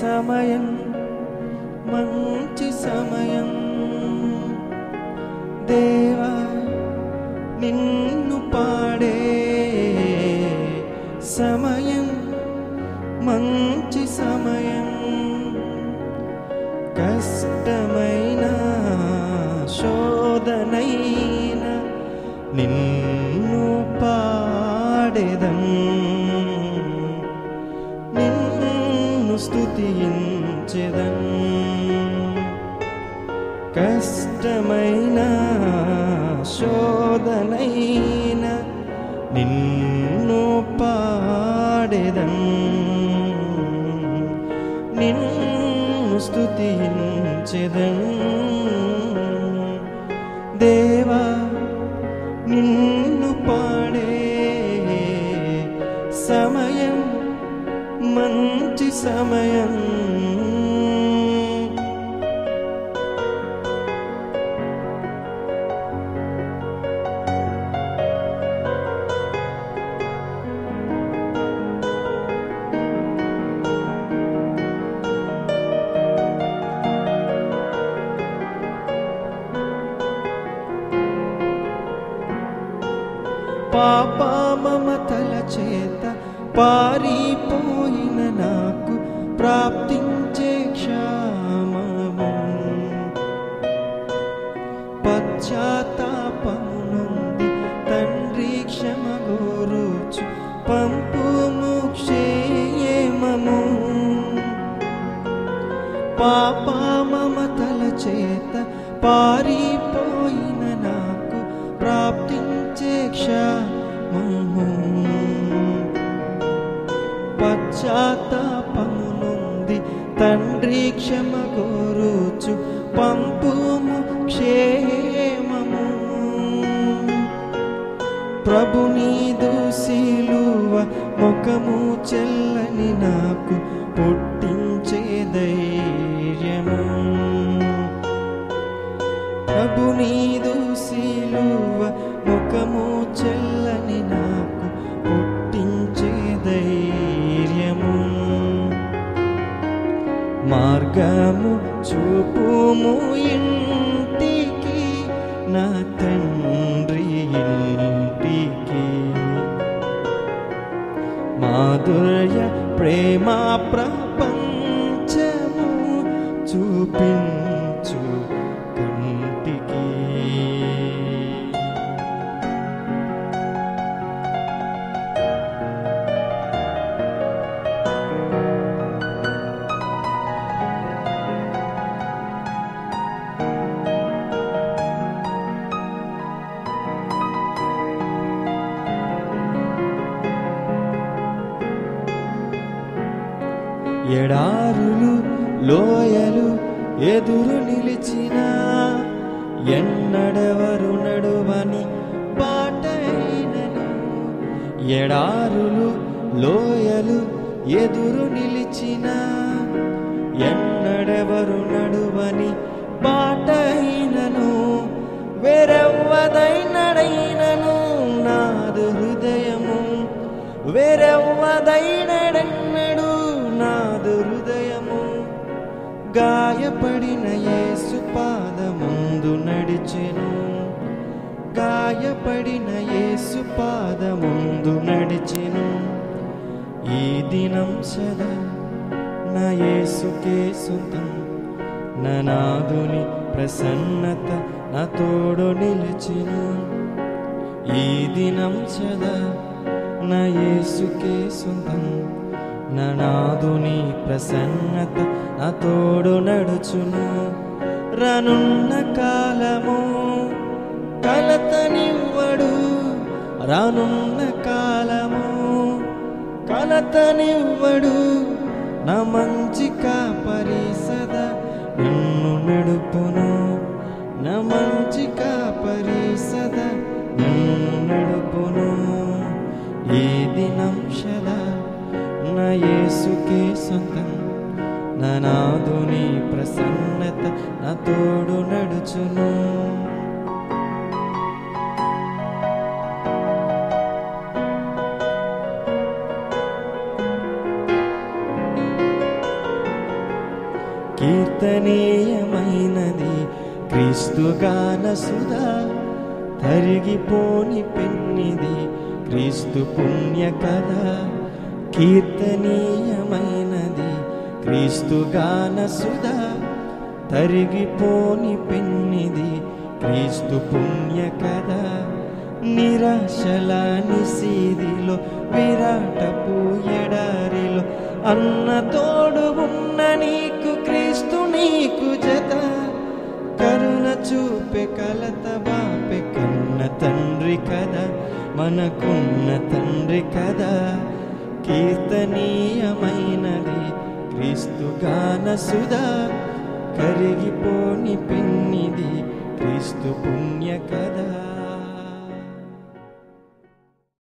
సమయం మంచి సమయం దేవా నిన్ను పాడే సమయం మంచి సమయం కష్టమైన శోధనైన నిన్ను పాడేదం నిన్ను స్తుతించెదన్ కష్టమైన శోధనైన నిన్ను పాడేదం నిన్ను స్తుతించెదన్ దేవా నిన్ను పాడే సమయం మంచి సమయం పాప మమతల చేత పారిపోయిన నాకు ప్రాప్తించే క్షామము పశ్చాత్తాపము నుండి తండ్రి క్షమ గోరుచు పంపుము క్షేమము పాప మమతల చేత పారిపోయిన నాకు ప్రాప్తించే క్షమము పశ్చాత్తాపము నుండి తండ్రి క్షమ కోరుచు పంపుము క్షేమము ప్రభు నీదు శిలువ ముఖము చెల్లని నాకు పుట్టించే ధైర్యము ప్రభు నీదు శిలువ ముఖము చెల్లని నాకు పుట్టించే ధైర్యము మార్గము చూపుము ఇంటికి నా తండ్రి ఇంటికి మాధుర్య ప్రేమ ప్రపంచము చూపించు కంటికి ఎడారులు లోయలు ఎదురు నిలిచిన ఎన్నడవరు నడువని బాటైనను ఎడారులు లోయలు ఎదురు నిలిచిన ఎన్నడెవరు నడువని బాటైనను వేరెవ్వదైనడైనను నాదు హృదయము వేరెవ్వదైనడెన్నడు నాదు హృదయము గాయపడిన యేసు పాదముందు నడిచెను గాయపడిన యేసు పాదముందు నడిచెను ఈ దినం సదా నా యేసుకే సొంతం నా నాదుని ప్రసన్నత నా తోడు నిలిచెను ఈ దినం సదా నా యేసుకే సొంతం నా నాదుని ప్రసన్నత నా తోడు నడుచును రానున్న కాలము కలతనివ్వడు రానున్న కాలము కలతనివ్వడు నా మంచి కాపరి సదా నిన్ను నడుపును నా మంచి కాపరి సదా నిన్ను నడుపును ఈ దినం సదా నా యేసుకే సొంతం నా నాదుని ప్రసన్నత నా తోడు నడుచును కీర్తనీయమైనది క్రీస్తు గాన సుధా తరిగిపోని పెన్నిది క్రీస్తు పుణ్య కథ కీర్తనీయమైనది క్రీస్తు గాన సుధా తరిగిపోని పెన్నిది క్రీస్తు పుణ్య కథ నిరాశల నిసీదిలో విరాటపు ఎడారిలో అన్న తోడు ఉన్న నీకు క్రీస్తు నీకు జత కరుణ చూపే కలత బాపే కన్న తండ్రి కదా మనకున్న తండ్రి కదా కీర్తనీయమైనది క్రీస్తు గాన సుధా కరిగిపోని పెన్నిది క్రీస్తు పుణ్య కదా